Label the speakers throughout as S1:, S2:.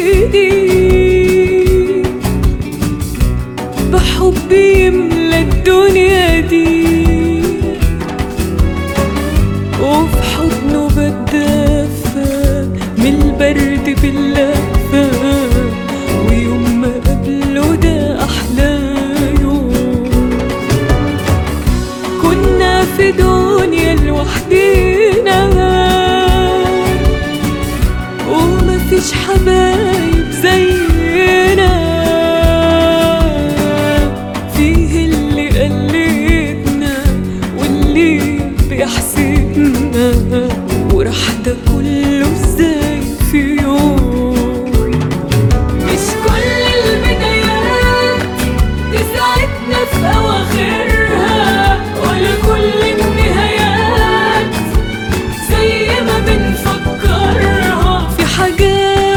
S1: جديد بحب يملى الدنيا دي وفي حضنه بتدفى من البرد باللهفة ويوم ما قبله ده أحلى يوم كنا في دنيا لوحدينا ومفيش حبايب زينا فيه اللي قلدنا واللي بيحسدنا وراح ده كله ازاي في يوم مش كل البدايات تساعدنا في أواخرها ولا كل النهايات زي ما بنفكرها في حاجات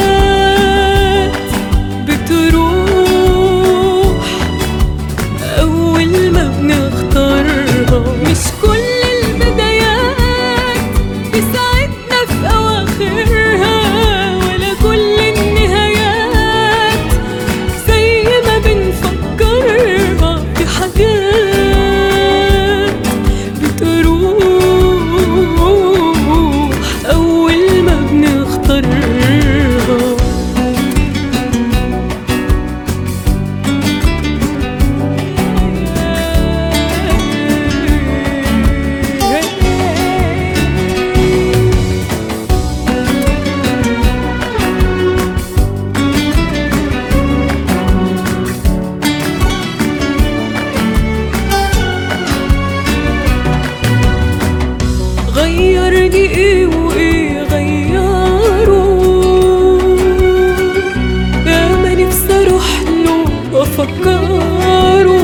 S1: بتروح أول ما بنختارها مش كل البدايات تساعدنا في أواخرها ولا كل النهايات زي ما بنفكرها في حاجات بتروح أول ما بنختارها غيرني ايه وايه غيره يا ما نفسي اروح له وافكره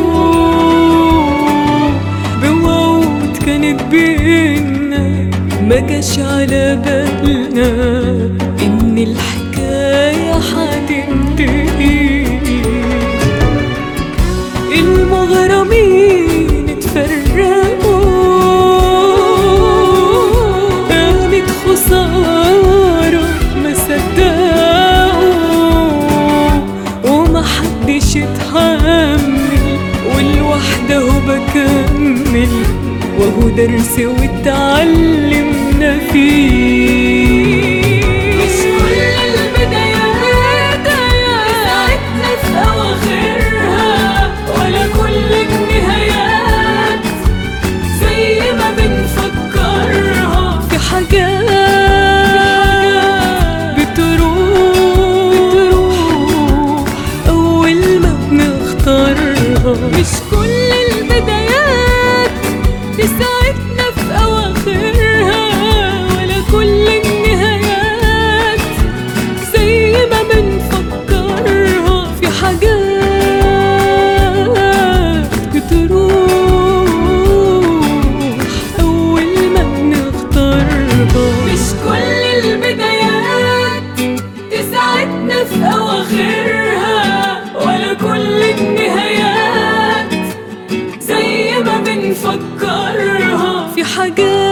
S1: بوعود كانت بينا ما جاش على بالنا ان الحكايه هتنتهي المغرمين اتفرقوا قامت خسارة ما صدقوا ومحدش اتحمل والوحدة هو بكمل وهو درس واتعلمنا فيه مش كل البدايات تساعدنا في أواخرها ولا كل النهايات زي ما بنفكرها في حاجات بتروح أول ما بنختارها مش كل البدايات تساعدنا في أواخرها ولا كل النهايات زي ما بنفكرها في حاجات بتروح أول ما بنختارها مش كل البدايات تساعدنا في أواخرها ولا كل النهايات زي ما بنفكرها في حاجات